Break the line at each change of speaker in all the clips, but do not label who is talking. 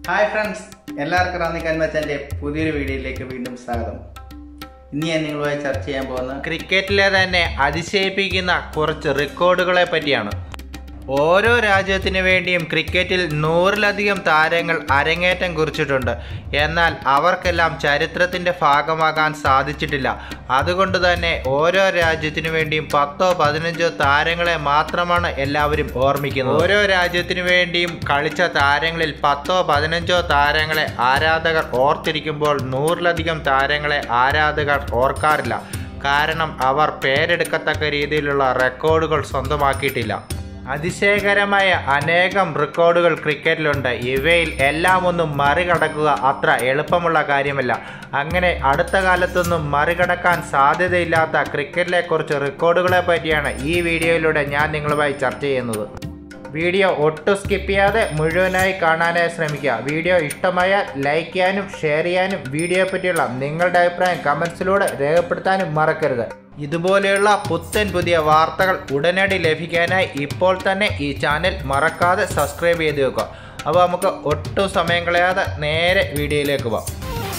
hi friends എല്ലാവർക്കും റാന്നി കന്മച്ചൻ്റെ പുതിയൊരു വീഡിയോയിലേക്ക് വീണ്ടും സ്വാഗതം ഇന്ന് ഞാൻ നിങ്ങളുമായി ചർച്ച ചെയ്യാൻ പോകുന്ന
ക്രിക്കറ്റിലെ തന്നെ അതിശയിപ്പിക്കുന്ന കുറച്ച് റെക്കോർഡുകളെ പറ്റിയാണ് ഓരോ രാജ്യത്തിനു വേണ്ടിയും ക്രിക്കറ്റിൽ നൂറിലധികം താരങ്ങൾ അരങ്ങേറ്റം കുറിച്ചിട്ടുണ്ട് എന്നാൽ അവർക്കെല്ലാം ചരിത്രത്തിൻ്റെ ഭാഗമാകാൻ സാധിച്ചിട്ടില്ല അതുകൊണ്ട് തന്നെ ഓരോ രാജ്യത്തിനു വേണ്ടിയും പത്തോ പതിനഞ്ചോ താരങ്ങളെ മാത്രമാണ് എല്ലാവരും ഓർമ്മിക്കുന്നത് ഓരോ രാജ്യത്തിനു വേണ്ടിയും കളിച്ച താരങ്ങളിൽ പത്തോ പതിനഞ്ചോ താരങ്ങളെ ആരാധകർ ഓർത്തിരിക്കുമ്പോൾ നൂറിലധികം താരങ്ങളെ ആരാധകർ ഓർക്കാറില്ല കാരണം അവർ പേരെടുക്കത്തക്ക രീതിയിലുള്ള റെക്കോർഡുകൾ സ്വന്തമാക്കിയിട്ടില്ല അതിശയകരമായ അനേകം റെക്കോർഡുകൾ ക്രിക്കറ്റിലുണ്ട് ഇവയിൽ എല്ലാം ഒന്നും മറികടക്കുക അത്ര എളുപ്പമുള്ള കാര്യമല്ല അങ്ങനെ അടുത്ത കാലത്തൊന്നും മറികടക്കാൻ സാധ്യതയില്ലാത്ത ക്രിക്കറ്റിലെ കുറച്ച് റെക്കോർഡുകളെ പറ്റിയാണ് ഈ വീഡിയോയിലൂടെ ഞാൻ നിങ്ങളുമായി ചർച്ച ചെയ്യുന്നത് വീഡിയോ ഒട്ടും സ്കിപ്പ് ചെയ്യാതെ മുഴുവനായി കാണാനായി ശ്രമിക്കുക വീഡിയോ ഇഷ്ടമായാൽ ലൈക്ക് ചെയ്യാനും ഷെയർ ചെയ്യാനും വീഡിയോയെ പറ്റിയുള്ള നിങ്ങളുടെ അഭിപ്രായം കമൻസിലൂടെ രേഖപ്പെടുത്താനും മറക്കരുത് ഇതുപോലെയുള്ള പുത്തൻ പുതിയ വാർത്തകൾ ഉടനടി ലഭിക്കാനായി ഇപ്പോൾ തന്നെ ഈ ചാനൽ മറക്കാതെ സബ്സ്ക്രൈബ് ചെയ്ത് വെക്കുക അപ്പോൾ നമുക്ക് ഒട്ടും സമയം കളയാതെ നേരെ വീഡിയോയിലേക്ക് പോകാം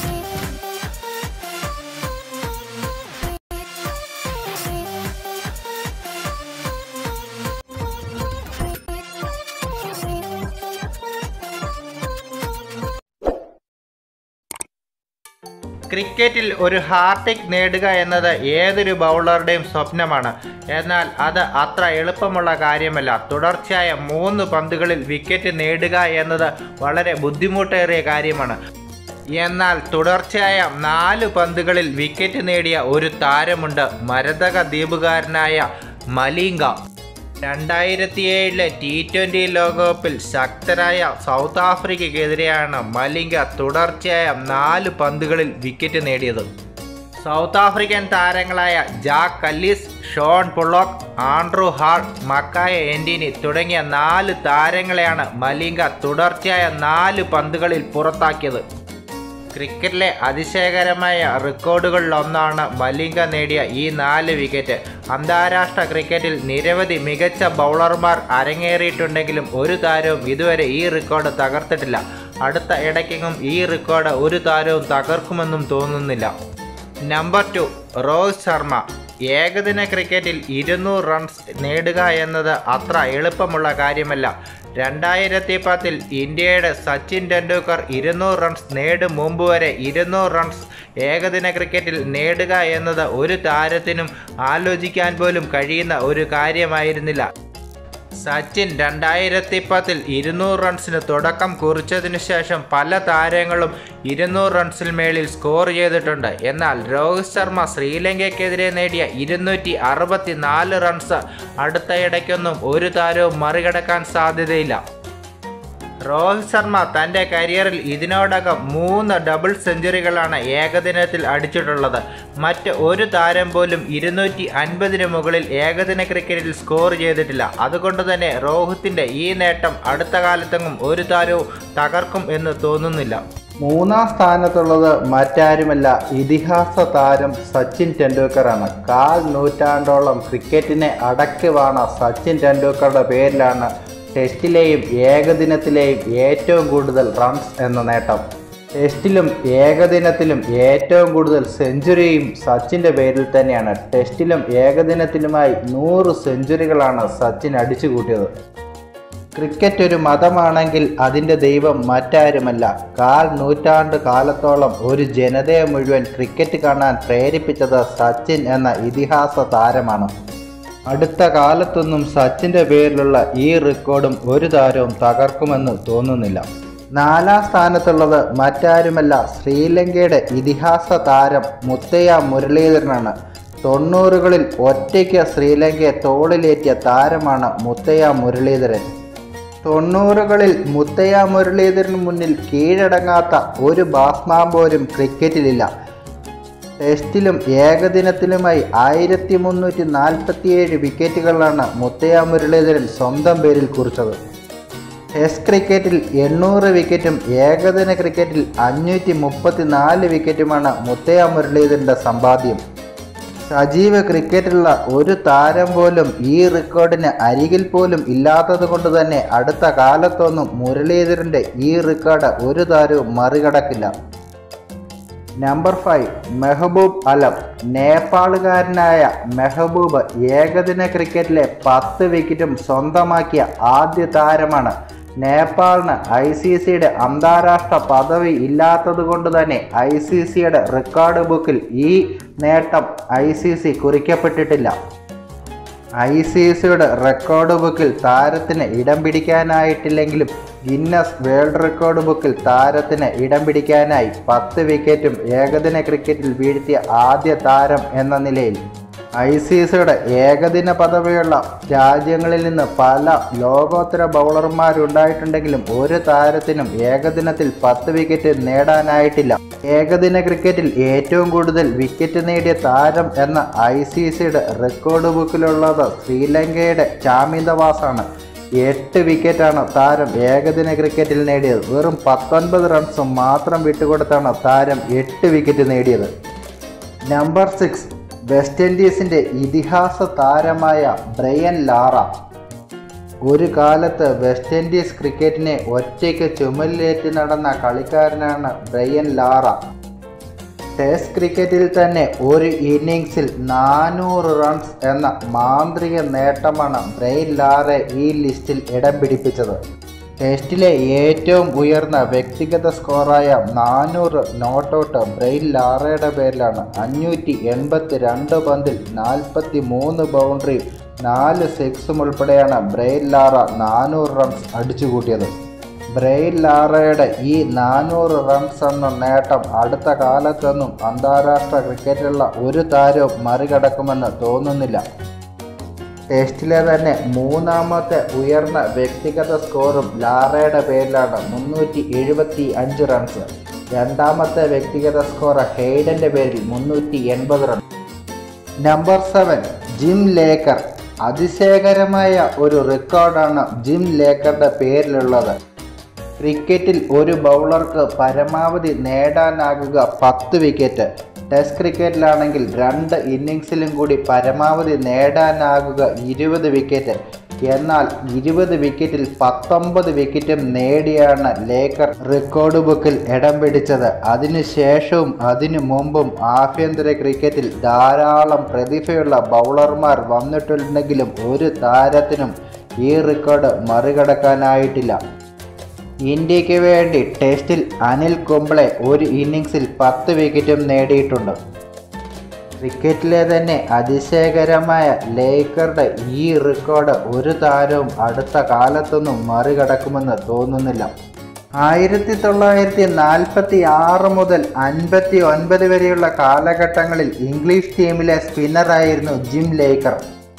ക്രിക്കറ്റിൽ ഒരു ഹാർട്ടിക് നേടുക എന്നത് ഏതൊരു ബൗളറുടെയും സ്വപ്നമാണ് എന്നാൽ അത് അത്ര എളുപ്പമുള്ള കാര്യമല്ല തുടർച്ചയായ മൂന്ന് പന്തുകളിൽ വിക്കറ്റ് നേടുക എന്നത് വളരെ ബുദ്ധിമുട്ടേറിയ കാര്യമാണ് എന്നാൽ തുടർച്ചയായ നാല് പന്തുകളിൽ വിക്കറ്റ് നേടിയ ഒരു താരമുണ്ട് മരതക ദ്വീപുകാരനായ മലിംഗ രണ്ടായിരത്തി ഏഴിലെ ടി ട്വൻ്റി ലോകകപ്പിൽ ശക്തരായ സൗത്ത് ആഫ്രിക്കയ്ക്കെതിരെയാണ് മലിംഗ തുടർച്ചയായ നാല് പന്തുകളിൽ വിക്കറ്റ് നേടിയത് സൗത്ത് ആഫ്രിക്കൻ താരങ്ങളായ Jack Kallis Shaun Pollock Andrew Hall Makhaya Ntini തുടങ്ങിയ നാല് താരങ്ങളെയാണ് മലിംഗ തുടർച്ചയായ നാല് പന്തുകളിൽ പുറത്താക്കിയത് ക്രിക്കറ്റിലെ അതിശയകരമായ റെക്കോർഡുകളിലൊന്നാണ് മലിംഗ നേടിയ ഈ നാല് വിക്കറ്റ് അന്താരാഷ്ട്ര ക്രിക്കറ്റിൽ നിരവധി മികച്ച ബൗളർമാർ അരങ്ങേറിയിട്ടുണ്ടെങ്കിലും ഒരു താരവും ഇതുവരെ ഈ റെക്കോർഡ് തകർത്തിട്ടില്ല അടുത്ത ഇടയ്ക്കെങ്ങും ഈ റെക്കോർഡ് ഒരു താരവും തകർക്കുമെന്നും തോന്നുന്നില്ല നമ്പർ ടു രോഹിത് ശർമ്മ ഏകദിന ക്രിക്കറ്റിൽ ഇരുന്നൂറ് റൺസ് നേടുക എന്നത് അത്ര എളുപ്പമുള്ള കാര്യമല്ല രണ്ടായിരത്തി പത്തിൽ ഇന്ത്യയുടെ സച്ചിൻ ടെണ്ടുൽക്കർ ഇരുന്നൂറ് റൺസ് നേടും മുമ്പ് വരെ ഇരുന്നൂറ് റൺസ് ഏകദിന ക്രിക്കറ്റിൽ നേടുക എന്നത് ഒരു താരത്തിനും ആലോചിക്കാൻ പോലും കഴിയുന്ന ഒരു കാര്യമായിരുന്നില്ല സച്ചിൻ രണ്ടായിരത്തി പത്തിൽ ഇരുന്നൂറ് റൺസിന് തുടക്കം കുറിച്ചതിനു ശേഷം പല താരങ്ങളും ഇരുന്നൂറ് റൺസിൽ മേളിൽ സ്കോർ ചെയ്തിട്ടുണ്ട് എന്നാൽ രോഹിത് ശർമ്മ ശ്രീലങ്കയ്ക്കെതിരെ നേടിയ ഇരുന്നൂറ്റി അറുപത്തി നാല് റൺസ് അടുത്തയിടയ്ക്കൊന്നും ഒരു താരവും മറികടക്കാൻ സാധ്യതയില്ല രോഹിത് ശർമ്മ തൻ്റെ കരിയറിൽ ഇതിനോടകം മൂന്ന് ഡബിൾ സെഞ്ചുറികളാണ് ഏകദിനത്തിൽ അടിച്ചിട്ടുള്ളത് മറ്റ് ഒരു താരം പോലും ഇരുന്നൂറ്റി അൻപതിന് മുകളിൽ ഏകദിന ക്രിക്കറ്റിൽ സ്കോർ ചെയ്തിട്ടില്ല അതുകൊണ്ട് തന്നെ രോഹിത്തിൻ്റെ ഈ നേട്ടം അടുത്ത കാലത്തെങ്ങും ഒരു താരവും തകർക്കും എന്ന് തോന്നുന്നില്ല
മൂന്നാം സ്ഥാനത്തുള്ളത് മറ്റാരുമല്ല ഇതിഹാസ താരം സച്ചിൻ ടെണ്ടുൽക്കറാണ് കാൽ നൂറ്റാണ്ടോളം ക്രിക്കറ്റിനെ അടക്കി വാണ സച്ചിൻ ടെണ്ടുൽക്കറുടെ പേരിലാണ് ടെസ്റ്റിലെയും ഏകദിനത്തിലെയും ഏറ്റവും കൂടുതൽ റൺസ് എന്ന നേട്ടം ടെസ്റ്റിലും ഏകദിനത്തിലും ഏറ്റവും കൂടുതൽ സെഞ്ചുറിയും സച്ചിൻ്റെ പേരിൽ തന്നെയാണ് ടെസ്റ്റിലും ഏകദിനത്തിലുമായി നൂറ് സെഞ്ചുറികളാണ് സച്ചിൻ അടിച്ചു കൂട്ടിയത് ക്രിക്കറ്റ് ഒരു മതമാണെങ്കിൽ അതിൻ്റെ ദൈവം മറ്റാരുമല്ല കാൽ നൂറ്റാണ്ട് കാലത്തോളം ഒരു ജനതയെ മുഴുവൻ ക്രിക്കറ്റ് കാണാൻ പ്രേരിപ്പിച്ചത് സച്ചിൻ എന്ന ഇതിഹാസ താരമാണ് അടുത്ത കാലത്തൊന്നും സച്ചിൻ്റെ പേരിലുള്ള ഈ റെക്കോർഡും ഒരു താരവും തകർക്കുമെന്ന് തോന്നുന്നില്ല നാലാം സ്ഥാനത്തുള്ളത് മറ്റാരുമല്ല ശ്രീലങ്കയുടെ ഇതിഹാസ താരം മുത്തയ്യ മുരളീധരനാണ് തൊണ്ണൂറുകളിൽ ഒറ്റയ്ക്ക് ശ്രീലങ്കയെ തോളിലേറ്റിയ താരമാണ് മുത്തയ്യ മുരളീധരൻ തൊണ്ണൂറുകളിൽ മുത്തയ്യ മുരളീധരന് മുന്നിൽ കീഴടങ്ങാത്ത ഒരു ബാറ്റ്സ്മാൻ പോലും ക്രിക്കറ്റിലില്ല ടെസ്റ്റിലും ഏകദിനത്തിലുമായി ആയിരത്തി മുന്നൂറ്റി നാൽപ്പത്തിയേഴ് വിക്കറ്റുകളാണ് മുത്തയ്യ മുരളീധരൻ സ്വന്തം പേരിൽ കുറിച്ചത് ടെസ്റ്റ് ക്രിക്കറ്റിൽ എണ്ണൂറ് വിക്കറ്റും ഏകദിന ക്രിക്കറ്റിൽ അഞ്ഞൂറ്റി മുപ്പത്തി നാല് വിക്കറ്റുമാണ് മുത്തയ്യ മുരളീധരൻ്റെ സമ്പാദ്യം സജീവ ക്രിക്കറ്റിലുള്ള ഒരു താരം പോലും ഈ റെക്കോർഡിന് അരികിൽ പോലും ഇല്ലാത്തത് കൊണ്ട് തന്നെ അടുത്ത കാലത്തൊന്നും മുരളീധരൻ്റെ ഈ റെക്കോർഡ് ഒരു താരവും മറികടക്കില്ല നമ്പർ ഫൈവ് മെഹബൂബ് അലം നേപ്പാളുകാരനായ മെഹബൂബ് ഏകദിന ക്രിക്കറ്റിലെ പത്ത് വിക്കറ്റും സ്വന്തമാക്കിയ ആദ്യ താരമാണ് നേപ്പാളിന് ഐ സി സിയുടെ അന്താരാഷ്ട്ര പദവി ഇല്ലാത്തത് കൊണ്ട് തന്നെ ഐ സി സിയുടെ റെക്കോർഡ് ബുക്കിൽ ഈ നേട്ടം ഐ സി സി കുറിക്കപ്പെട്ടിട്ടില്ല ഐ സി സിയുടെ റെക്കോർഡ് ബുക്കിൽ താരത്തിന് ഇടം പിടിക്കാനായിട്ടില്ലെങ്കിലും ഗിന്നസ് വേൾഡ് റെക്കോർഡ് ബുക്കിൽ താരത്തിന് ഇടം പിടിക്കാനായി പത്ത് വിക്കറ്റും ഏകദിന ക്രിക്കറ്റിൽ വീഴ്ത്തിയ ആദ്യ താരം എന്ന നിലയിൽ ഐ സി സിയുടെ ഏകദിന പദവിയുള്ള രാജ്യങ്ങളിൽ നിന്ന് പല ലോകോത്തര ബൗളർമാരുണ്ടായിട്ടുണ്ടെങ്കിലും ഒരു താരത്തിനും ഏകദിനത്തിൽ പത്ത് വിക്കറ്റ് നേടാനായിട്ടില്ല ഏകദിന ക്രിക്കറ്റിൽ ഏറ്റവും കൂടുതൽ വിക്കറ്റ് നേടിയ താരം എന്ന ഐ സി സിയുടെ റെക്കോർഡ് ബുക്കിലുള്ളത് ശ്രീലങ്കയുടെ ചാമിന്ദവാസാണ് എട്ട് വിക്കറ്റാണ് താരം ഏകദിന ക്രിക്കറ്റിൽ നേടിയത് വെറും പത്തൊൻപത് റൺസ് മാത്രം വിട്ടുകൊടുത്താണ് താരം എട്ട് വിക്കറ്റ് നേടിയത് നമ്പർ സിക്സ് വെസ്റ്റ് ഇൻഡീസിൻ്റെ ഇതിഹാസ താരമായ ബ്രയൻ ലാറ ഒരു കാലത്ത് വെസ്റ്റ് ഇൻഡീസ് ക്രിക്കറ്റിനെ ഒറ്റയ്ക്ക് ചുമലിലേറ്റ് നടന്ന കളിക്കാരനാണ് ബ്രയൻ ലാറ ടെസ്റ്റ് ക്രിക്കറ്റിൽ തന്നെ ഒരു ഇന്നിങ്സിൽ നാനൂറ് റൺസ് എന്ന മാന്ത്രിക നേട്ടമാണ് ബ്രെയിൻ ലാറെ ഈ ലിസ്റ്റിൽ ഇടം പിടിപ്പിച്ചത് ടെസ്റ്റിലെ ഏറ്റവും ഉയർന്ന വ്യക്തിഗത സ്കോറായ നാനൂറ് നോട്ട് ഔട്ട് ബ്രെയിൻ ലാറയുടെ പേരിലാണ് അഞ്ഞൂറ്റി എൺപത്തി രണ്ട് പന്തിൽ നാൽപ്പത്തി മൂന്ന് ബൗണ്ടറിയും നാല് സിക്സും ഉൾപ്പെടെയാണ് ബ്രെയിൻ ലാറ നാനൂറ് റൺസ് അടിച്ചുകൂട്ടിയത് ബ്രെയിൻ ലാറയുടെ ഈ നാനൂറ് റൺസ് എന്ന നേട്ടം അടുത്ത കാലത്തൊന്നും അന്താരാഷ്ട്ര ക്രിക്കറ്റിലുള്ള ഒരു താരവും മറികടക്കുമെന്ന് തോന്നുന്നില്ല ടെസ്റ്റിലെ തന്നെ മൂന്നാമത്തെ ഉയർന്ന വ്യക്തിഗത സ്കോറും ലാറയുടെ പേരിലാണ് മുന്നൂറ്റി എഴുപത്തി അഞ്ച് റൺസ് രണ്ടാമത്തെ വ്യക്തിഗത സ്കോർ ഹെയ്ഡന്റെ പേരിൽ മുന്നൂറ്റി എൺപത് run number seven Jim Laker അതിശയകരമായ ഒരു റെക്കോർഡാണ് ജിം ലേക്കറുടെ പേരിലുള്ളത് ക്രിക്കറ്റിൽ ഒരു ബൗളർക്ക് പരമാവധി നേടാനാകുക പത്ത് വിക്കറ്റ് ടെസ്റ്റ് ക്രിക്കറ്റിലാണെങ്കിൽ രണ്ട് ഇന്നിങ്സിലും കൂടി പരമാവധി നേടാനാകുക ഇരുപത് വിക്കറ്റ് എന്നാൽ ഇരുപത് വിക്കറ്റിൽ പത്തൊമ്പത് വിക്കറ്റും നേടിയാണ് ലേക്കർ റെക്കോർഡ് ബുക്കിൽ ഇടം പിടിച്ചത് അതിനുശേഷവും അതിനു മുമ്പും ആഭ്യന്തര ക്രിക്കറ്റിൽ ധാരാളം പ്രതിഭയുള്ള ബൗളർമാർ വന്നിട്ടുണ്ടെങ്കിലും ഒരു താരത്തിനും ഈ റെക്കോർഡ് മറികടക്കാനായിട്ടില്ല ഇന്ത്യക്ക് വേണ്ടി ടെസ്റ്റിൽ അനിൽ കുംബ്ലെ ഒരു ഇന്നിങ്സിൽ പത്ത് വിക്കറ്റും നേടിയിട്ടുണ്ട് ക്രിക്കറ്റിലെ തന്നെ അതിശയകരമായ ലേക്കറുടെ ഈ റെക്കോർഡ് ഒരു താരവും അടുത്ത കാലത്തൊന്നും മറികടക്കുമെന്ന് തോന്നുന്നില്ല ആയിരത്തി തൊള്ളായിരത്തി നാൽപ്പത്തി ആറ് മുതൽ അൻപത്തി ഒൻപത് വരെയുള്ള കാലഘട്ടങ്ങളിൽ ഇംഗ്ലീഷ് ടീമിലെ സ്പിന്നറായിരുന്നു ജിം ലേക്കർ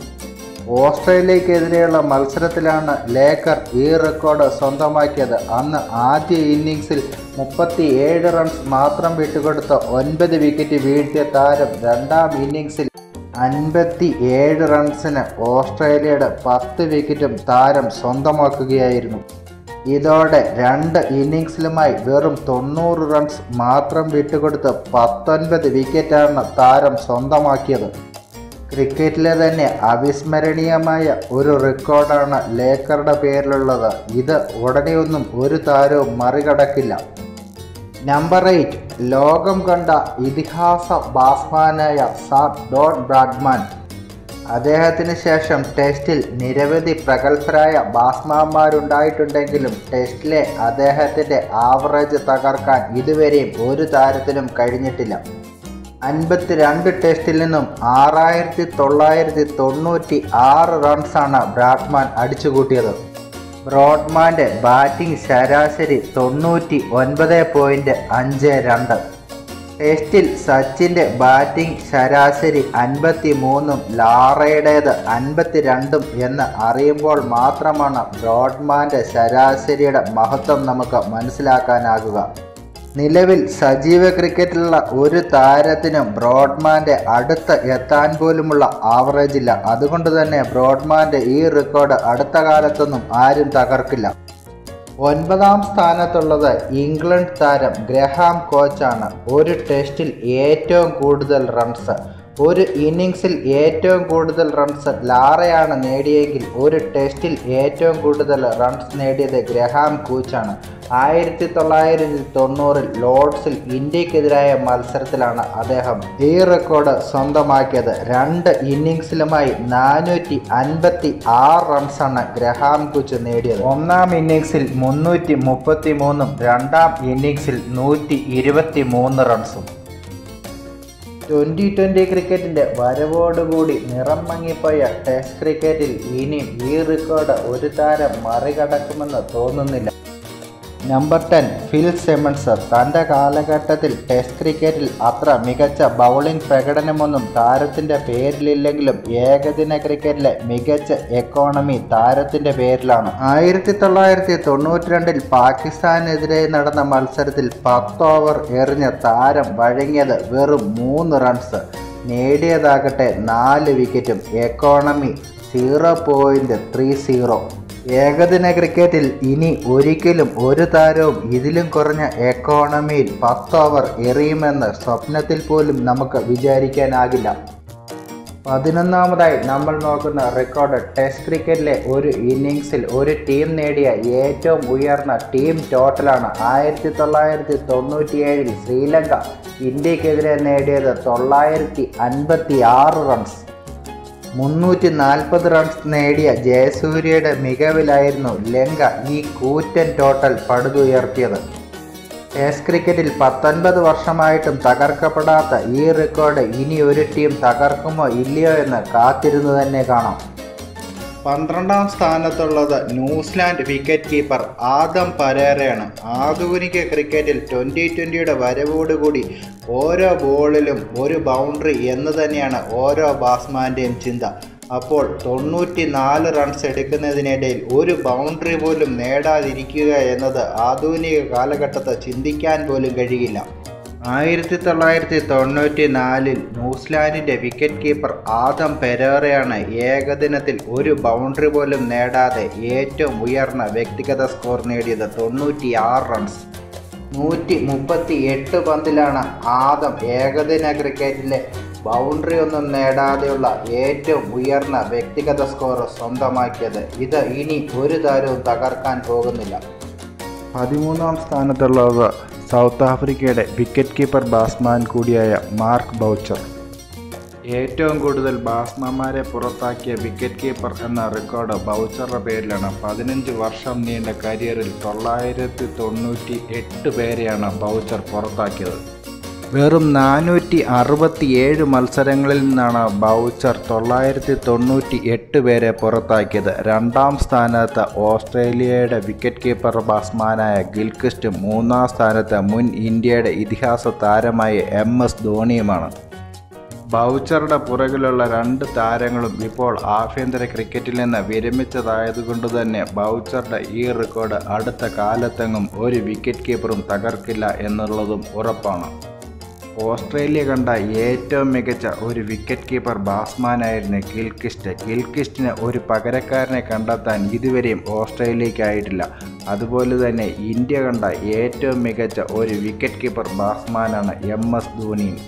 ഓസ്ട്രേലിയക്കെതിരെയുള്ള മത്സരത്തിലാണ് ലേക്കർ ഈ റെക്കോർഡ് സ്വന്തമാക്കിയത് അന്ന് ആദ്യ ഇന്നിങ്സിൽ മുപ്പത്തി ഏഴ് റൺസ് മാത്രം വിട്ടുകൊടുത്ത ഒൻപത് വിക്കറ്റ് വീഴ്ത്തിയ താരം രണ്ടാം ഇന്നിങ്സിൽ അൻപത്തി ഏഴ് റൺസിന് ഓസ്ട്രേലിയയുടെ പത്ത് വിക്കറ്റും താരം സ്വന്തമാക്കുകയായിരുന്നു ഇതോടെ രണ്ട് ഇന്നിങ്സിലുമായി വെറും തൊണ്ണൂറ് റൺസ് മാത്രം വിട്ടുകൊടുത്ത് പത്തൊൻപത് വിക്കറ്റാണ് താരം സ്വന്തമാക്കിയത് ക്രിക്കറ്റിലെ തന്നെ അവിസ്മരണീയമായ ഒരു റെക്കോർഡാണ് ലേക്കറുടെ പേരിലുള്ളത് ഇത് ഉടനെയൊന്നും ഒരു താരവും മറികടക്കില്ല നമ്പർ എയ്റ്റ് ലോകം കണ്ട ഇതിഹാസ ബാറ്റ്സ്മാനായ സാർ ഡോൺ ബ്രാഡ്മാൻ അദ്ദേഹത്തിന് ശേഷം ടെസ്റ്റിൽ നിരവധി പ്രഗത്ഭരായ ബാറ്റ്സ്മാൻമാരുണ്ടായിട്ടുണ്ടെങ്കിലും ടെസ്റ്റിലെ അദ്ദേഹത്തിൻ്റെ ആവറേജ് തകർക്കാൻ ഇതുവരെയും ഒരു താരത്തിനും കഴിഞ്ഞിട്ടില്ല അൻപത്തിരണ്ട് ടെസ്റ്റിൽ നിന്നും ആറായിരത്തി തൊള്ളായിരത്തി തൊണ്ണൂറ്റി ആറ് റൺസാണ് ബ്രാഡ്മാൻ അടിച്ചുകൂട്ടിയത് ബ്രോഡ്മാൻ്റെ ബാറ്റിംഗ് ശരാശരി തൊണ്ണൂറ്റി ഒൻപത് പോയിൻറ്റ് അഞ്ച് രണ്ട് ടെസ്റ്റിൽ സച്ചിൻ്റെ ബാറ്റിംഗ് ശരാശരി അൻപത്തി മൂന്നും ലാറയുടേത് അൻപത്തി രണ്ടും എന്ന് അറിയുമ്പോൾ മാത്രമാണ് ബ്രോഡ്മാൻ്റെ ശരാശരിയുടെ മഹത്വം നമുക്ക് മനസ്സിലാക്കാനാകുക നിലവിൽ സജീവ ക്രിക്കറ്റിലുള്ള ഒരു താരത്തിനും ബ്രോഡ്മാൻ്റെ അടുത്ത് എത്താൻ പോലുമുള്ള ആവറേജ് ഇല്ല അതുകൊണ്ട് തന്നെ ബ്രോഡ്മാൻ്റെ ഈ റെക്കോർഡ് അടുത്ത കാലത്തൊന്നും ആരും തകർക്കില്ല ഒൻപതാം സ്ഥാനത്തുള്ളത് ഇംഗ്ലണ്ട് താരം ഗ്രഹാം കോച്ചാണ് ഒരു ടെസ്റ്റിൽ ഏറ്റവും കൂടുതൽ റൺസ് ഒരു ഇന്നിങ്സിൽ ഏറ്റവും കൂടുതൽ റൺസ് ലാറയാണ് നേടിയെങ്കിൽ ഒരു ടെസ്റ്റിൽ ഏറ്റവും കൂടുതൽ റൺസ് നേടിയത് ഗ്രഹാം കൂച്ചാണ് ആയിരത്തി തൊള്ളായിരത്തി തൊണ്ണൂറിൽ ലോർഡ്സിൽ ഇന്ത്യക്കെതിരായ മത്സരത്തിലാണ് അദ്ദേഹം ഈ റെക്കോർഡ് സ്വന്തമാക്കിയത് രണ്ട് ഇന്നിങ്സിലുമായി നാനൂറ്റി അൻപത്തി ആറ് റൺസാണ് ഗ്രഹാം കുച്ച് നേടിയത് ഒന്നാം ഇന്നിങ്സിൽ മുന്നൂറ്റി മുപ്പത്തി മൂന്നും രണ്ടാം ഇന്നിങ്സിൽ നൂറ്റി ഇരുപത്തി മൂന്ന് റൺസും ട്വൻ്റി ട്വൻ്റി ക്രിക്കറ്റിൻ്റെ വരവോടുകൂടി നിറം മങ്ങിപ്പോയ ടെസ്റ്റ് ക്രിക്കറ്റിൽ ഇനിയും ഈ റെക്കോർഡ് ഒരു താരം മറികടക്കുമെന്ന് തോന്നുന്നില്ല നമ്പർ ടെൻ ഫിൽ സെമൺസ് തൻ്റെ കാലഘട്ടത്തിൽ ടെസ്റ്റ് ക്രിക്കറ്റിൽ അത്ര മികച്ച ബൗളിംഗ് പ്രകടനമൊന്നും താരത്തിൻ്റെ പേരിലില്ലെങ്കിലും ഏകദിന ക്രിക്കറ്റിലെ മികച്ച എക്കോണമി താരത്തിൻ്റെ പേരിലാണ് ആയിരത്തി തൊള്ളായിരത്തി തൊണ്ണൂറ്റി രണ്ടിൽ പാകിസ്ഥാനെതിരെ നടന്ന മത്സരത്തിൽ പത്ത് ഓവർ എറിഞ്ഞ താരം വഴങ്ങിയത് വെറും മൂന്ന് റൺസ് നേടിയതാകട്ടെ നാല് വിക്കറ്റും economy zero point three zero ഏകദിന ക്രിക്കറ്റിൽ ഇനി ഒരിക്കലും ഒരു താരവും ഇതിലും കുറഞ്ഞ എക്കോണമിയിൽ പത്ത് ഓവർ എറിയുമെന്ന് സ്വപ്നത്തിൽ പോലും നമുക്ക് വിചാരിക്കാനാകില്ല പതിനൊന്നാമതായി നമ്മൾ നോക്കുന്ന റെക്കോർഡ് ടെസ്റ്റ് ക്രിക്കറ്റിലെ ഒരു ഇന്നിങ്സിൽ ഒരു ടീം നേടിയ ഏറ്റവും ഉയർന്ന ടീം ടോട്ടലാണ് ആയിരത്തി തൊള്ളായിരത്തി തൊണ്ണൂറ്റിയേഴിൽ ശ്രീലങ്ക ഇന്ത്യക്കെതിരെ നേടിയത് തൊള്ളായിരത്തി അൻപത്തി ആറ് റൺസ് മുന്നൂറ്റി നാൽപ്പത് റൺസ് നേടിയ ജയസൂര്യയുടെ മികവിലായിരുന്നു ലങ്ക ഈ കൂറ്റൻ ടോട്ടൽ പടുതുയർത്തിയത് ടെസ്റ്റ് ക്രിക്കറ്റിൽ പത്തൊൻപത് വർഷമായിട്ടും തകർക്കപ്പെടാത്ത ഈ റെക്കോർഡ് ഇനി ഒരു ടീം തകർക്കുമോ ഇല്ലയോ എന്ന് കാത്തിരുന്നു തന്നെ കാണാം പന്ത്രണ്ടാം സ്ഥാനത്തുള്ളത് ന്യൂസിലാൻഡ് വിക്കറ്റ് കീപ്പർ ആദം പരേരയാണ് ആധുനിക ക്രിക്കറ്റിൽ ട്വൻ്റി ട്വൻ്റിയുടെ വരവോടുകൂടി ഓരോ ബോളിലും ഒരു ബൗണ്ടറി എന്ന് തന്നെയാണ് ഓരോ ബാറ്റ്സ്മാൻ്റെയും ചിന്ത അപ്പോൾ തൊണ്ണൂറ്റി നാല് റൺസ് എടുക്കുന്നതിനിടയിൽ ഒരു ബൗണ്ടറി പോലും നേടാതിരിക്കുക എന്നത് ആധുനിക കാലഘട്ടത്തെ ചിന്തിക്കാൻ പോലും കഴിയില്ല ആയിരത്തി തൊള്ളായിരത്തി തൊണ്ണൂറ്റി നാലിൽ ന്യൂസിലാൻഡിൻ്റെ വിക്കറ്റ് കീപ്പർ ആദം പെരേറയാണ് ഏകദിനത്തിൽ ഒരു ബൗണ്ടറി പോലും നേടാതെ ഏറ്റവും ഉയർന്ന വ്യക്തിഗത സ്കോർ നേടിയത് തൊണ്ണൂറ്റി ആറ് റൺസ് നൂറ്റി മുപ്പത്തി എട്ട് പന്തിലാണ് ആദം ഏകദിന ക്രിക്കറ്റിലെ ബൗണ്ടറി ഒന്നും നേടാതെയുള്ള ഏറ്റവും ഉയർന്ന വ്യക്തിഗത സ്കോർ സ്വന്തമാക്കിയത് ഇത് ഇനി ഒരു താരവും തകർക്കാൻ പോകുന്നില്ല പതിമൂന്നാം സ്ഥാനത്തുള്ളത് സൗത്ത് ആഫ്രിക്കയുടെ വിക്കറ്റ് കീപ്പർ ബാറ്റ്സ്മാൻ കൂടിയായ മാർക്ക് ബൗച്ചർ ഏറ്റവും കൂടുതൽ ബാറ്റ്സ്മാൻമാരെ പുറത്താക്കിയ വിക്കറ്റ് കീപ്പർ എന്ന റെക്കോർഡ് ബൗച്ചറുടെ പേരിലാണ് പതിനഞ്ച് വർഷം നീണ്ട കരിയറിൽ തൊള്ളായിരത്തി തൊണ്ണൂറ്റി എട്ട് പേരെയാണ് ബൗച്ചർ പുറത്താക്കിയത് വെറും നാനൂറ്റി അറുപത്തിയേഴ് മത്സരങ്ങളിൽ നിന്നാണ് ബൗച്ചർ തൊള്ളായിരത്തി തൊണ്ണൂറ്റി എട്ട് പേരെ പുറത്താക്കിയത് രണ്ടാം സ്ഥാനത്ത് ഓസ്ട്രേലിയയുടെ വിക്കറ്റ് കീപ്പർ ബാറ്റ്സ്മാനായ ഗിൽക്രിസ്റ്റ് മൂന്നാം സ്ഥാനത്ത് മുൻ ഇന്ത്യയുടെ ഇതിഹാസ താരമായ എം എസ് ധോണിയുമാണ് ബൗച്ചറുടെ പുറകിലുള്ള രണ്ട് താരങ്ങളും ഇപ്പോൾ ആഭ്യന്തര ക്രിക്കറ്റിൽ നിന്ന് വിരമിച്ചതായതുകൊണ്ട് തന്നെ ബൗച്ചറുടെ ഈ റെക്കോർഡ് അടുത്ത കാലത്തെങ്ങും ഒരു വിക്കറ്റ് കീപ്പറും തകർക്കില്ല എന്നുള്ളതും ഉറപ്പാണ് ഓസ്ട്രേലിയ കണ്ട ഏറ്റവും മികച്ച ഒരു വിക്കറ്റ് കീപ്പർ ബാറ്റ്സ്മാനായിരുന്നു ഗിൽക്രിസ്റ്റ് ഗിൽക്രിസ്റ്റിന് ഒരു പകരക്കാരനെ കണ്ടെത്താൻ ഇതുവരെയും ഓസ്ട്രേലിയക്കായിട്ടില്ല അതുപോലെ തന്നെ ഇന്ത്യ കണ്ട ഏറ്റവും മികച്ച ഒരു വിക്കറ്റ് കീപ്പർ ബാറ്റ്സ്മാനാണ് എം എസ് ധോണിയും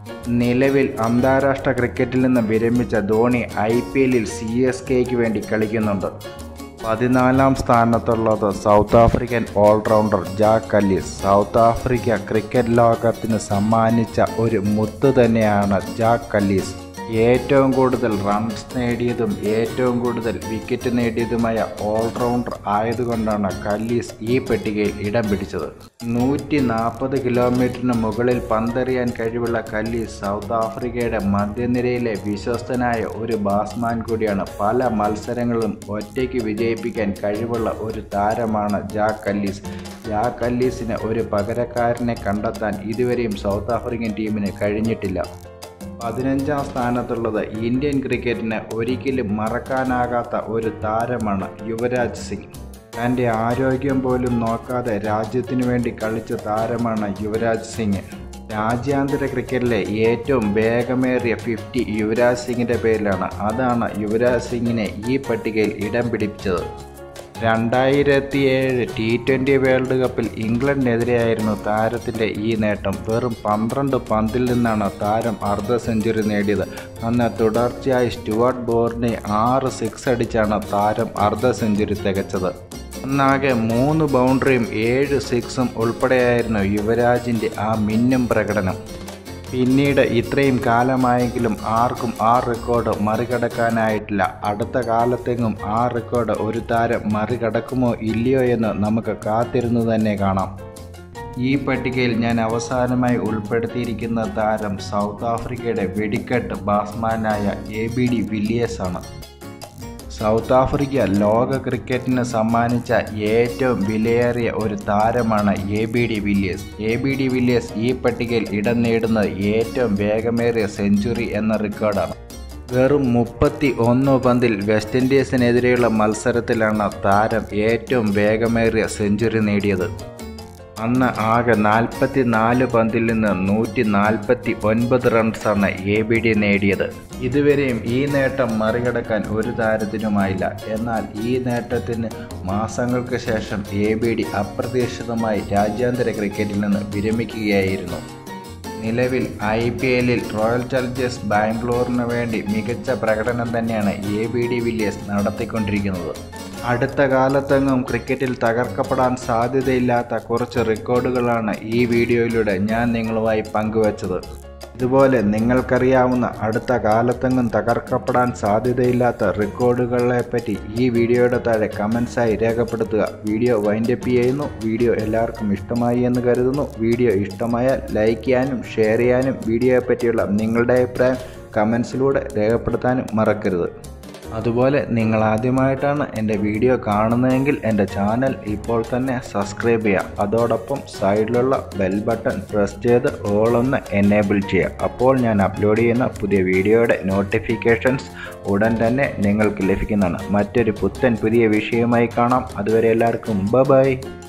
നിലവിൽ അന്താരാഷ്ട്ര ക്രിക്കറ്റിൽ നിന്ന് വിരമിച്ച ധോണി ഐ പി എല്ലിൽ സി എസ് കെക്ക് വേണ്ടി കളിക്കുന്നുണ്ട് പതിനാലാം സ്ഥാനത്തുള്ളത് South African allrounder Jack Kallis South Africa cricket ലോകത്തിന് സമ്മാനിച്ച ഒരു മുത്ത് തന്നെയാണ് ജാക്ക് കല്ലീസ് ഏറ്റവും കൂടുതൽ റൺസ് നേടിയതും ഏറ്റവും കൂടുതൽ വിക്കറ്റ് നേടിയതുമായ ഓൾറൗണ്ടർ ആയതുകൊണ്ടാണ് കല്ലീസ് ഈ പട്ടികയിൽ ഇടം പിടിച്ചത് നൂറ്റി നാൽപ്പത് കിലോമീറ്ററിന് മുകളിൽ പന്തെറിയാൻ കഴിവുള്ള കല്ലീസ് സൗത്ത് ആഫ്രിക്കയുടെ മധ്യനിരയിലെ വിശ്വസ്തനായ ഒരു ബാറ്റ്സ്മാൻ കൂടിയാണ് പല മത്സരങ്ങളും ഒറ്റയ്ക്ക് വിജയിപ്പിക്കാൻ കഴിവുള്ള ഒരു താരമാണ് ജാക്ക് കല്ലീസ് ജാക്ക് കല്ലീസിന് ഒരു പകരക്കാരനെ കണ്ടെത്താൻ ഇതുവരെയും സൗത്ത് ആഫ്രിക്കൻ ടീമിന് കഴിഞ്ഞിട്ടില്ല പതിനഞ്ചാം സ്ഥാനത്തുള്ളത് ഇന്ത്യൻ ക്രിക്കറ്റിന് ഒരിക്കലും മറക്കാനാകാത്ത ഒരു താരമാണ് യുവരാജ് സിംഗ് തൻ്റെ ആരോഗ്യം പോലും നോക്കാതെ രാജ്യത്തിനു വേണ്ടി കളിച്ച താരമാണ് യുവരാജ് സിംഗ് രാജ്യാന്തര ക്രിക്കറ്റിലെ ഏറ്റവും വേഗമേറിയ ഫിഫ്റ്റി യുവരാജ് സിംഗിൻ്റെ പേരിലാണ് അതാണ് യുവരാജ് സിംഗിനെ ഈ പട്ടികയിൽ ഇടം പിടിപ്പിച്ചത്
രണ്ടായിരത്തിയേഴ് ടി ട്വൻ്റി വേൾഡ് കപ്പിൽ ഇംഗ്ലണ്ടിനെതിരെയായിരുന്നു താരത്തിൻ്റെ ഈ നേട്ടം വെറും പന്ത്രണ്ട് പന്തിൽ നിന്നാണ് താരം അർദ്ധ സെഞ്ചുറി നേടിയത് അന്ന് തുടർച്ചയായി സ്റ്റുവർട്ട് ബോർഡിനെ ആറ് സിക്സ് അടിച്ചാണ് താരം അർദ്ധ സെഞ്ചുറി തികച്ചത് അന്നാകെ മൂന്ന് ബൗണ്ടറിയും ഏഴ് സിക്സും ഉൾപ്പെടെയായിരുന്നു യുവരാജിൻ്റെ ആ മിന്നും പ്രകടനം പിന്നീട് ഇത്രയും കാലമായെങ്കിലും ആർക്കും ആ റെക്കോർഡ് മറികടക്കാനായിട്ടില്ല അടുത്ത കാലത്തെങ്ങും ആ റെക്കോർഡ് ഒരു താരം മറികടക്കുമോ ഇല്ലയോ എന്ന് നമുക്ക് കാത്തിരുന്നു തന്നെ കാണാം ഈ പട്ടികയിൽ ഞാൻ അവസാനമായി ഉൾപ്പെടുത്തിയിരിക്കുന്ന താരം സൗത്ത് ആഫ്രിക്കയുടെ വെടിക്കെട്ട് ബാറ്റ്സ്മാനായ എ ബി ഡി വില്ലിയേഴ്സ് ആണ് സൗത്ത് ആഫ്രിക്ക ലോക ക്രിക്കറ്റിന് സമ്മാനിച്ച ഏറ്റവും വിലയേറിയ ഒരു താരമാണ് A B de Villiers A B de Villiers ഈ പട്ടികയിൽ ഇടം നേടുന്നത് ഏറ്റവും വേഗമേറിയ സെഞ്ചുറി എന്ന റെക്കോർഡാണ് വെറും മുപ്പത്തി ഒന്ന് പന്തിൽ വെസ്റ്റ് ഇൻഡീസിനെതിരെയുള്ള മത്സരത്തിലാണ് താരം ഏറ്റവും വേഗമേറിയ സെഞ്ചുറി നേടിയത് അന്ന് ആകെ നാൽപ്പത്തി നാല് പന്തിൽ നിന്ന് നൂറ്റി നാൽപ്പത്തി ഒൻപത് റൺസാണ് എ ബി ഡി നേടിയത് ഇതുവരെയും ഈ നേട്ടം മറികടക്കാൻ ഒരു താരത്തിനുമായില്ല എന്നാൽ ഈ നേട്ടത്തിന് മാസങ്ങൾക്ക് ശേഷം എ ബി ഡി അപ്രതീക്ഷിതമായി രാജ്യാന്തര ക്രിക്കറ്റിൽ നിന്ന് വിരമിക്കുകയായിരുന്നു നിലവിൽ ഐ പി എല്ലിൽ റോയൽ ചലഞ്ചേഴ്സ് ബാംഗ്ലൂരിന് വേണ്ടി മികച്ച പ്രകടനം തന്നെയാണ് എ ബി ഡി വില്ലിയേഴ്സ് നടത്തിക്കൊണ്ടിരിക്കുന്നത് അടുത്ത കാലത്തെങ്ങും ക്രിക്കറ്റിൽ തകർക്കപ്പെടാൻ സാധ്യതയില്ലാത്ത കുറച്ച് റെക്കോർഡുകളാണ് ഈ വീഡിയോയിലൂടെ ഞാൻ നിങ്ങളുമായി പങ്കുവച്ചത് ഇതുപോലെ നിങ്ങൾക്കറിയാവുന്ന അടുത്ത കാലത്തെങ്ങും തകർക്കപ്പെടാൻ സാധ്യതയില്ലാത്ത റെക്കോർഡുകളെപ്പറ്റി ഈ വീഡിയോയുടെ താഴെ കമൻസായി രേഖപ്പെടുത്തുക വീഡിയോ വൈൻഡപ്പ് ചെയ്യുന്നു വീഡിയോ എല്ലാവർക്കും ഇഷ്ടമായി എന്ന് കരുതുന്നു വീഡിയോ ഇഷ്ടമായാൽ ലൈക്ക് ചെയ്യാനും ഷെയർ ചെയ്യാനും വീഡിയോയെ പറ്റിയുള്ള നിങ്ങളുടെ അഭിപ്രായം കമൻസിലൂടെ രേഖപ്പെടുത്താനും മറക്കരുത് അതുപോലെ നിങ്ങൾ ആദ്യമായിട്ടാണ് എൻ്റെ വീഡിയോ കാണുന്നതെങ്കിൽ എൻ്റെ ചാനൽ ഇപ്പോൾ തന്നെ സബ്സ്ക്രൈബ് ചെയ്യുക അതോടൊപ്പം സൈഡിലുള്ള ബെൽ ബട്ടൺ പ്രസ് ചെയ്ത് ഓൾ ഒന്ന് എനേബിൾ ചെയ്യുക അപ്പോൾ ഞാൻ അപ്ലോഡ് ചെയ്യുന്ന പുതിയ വീഡിയോയുടെ നോട്ടിഫിക്കേഷൻസ് ഉടൻ തന്നെ നിങ്ങൾക്ക് ലഭിക്കുന്നതാണ് മറ്റൊരു പുത്തൻ പുതിയ വിഷയമായി കാണാം അതുവരെ എല്ലാവർക്കും ബ ബൈ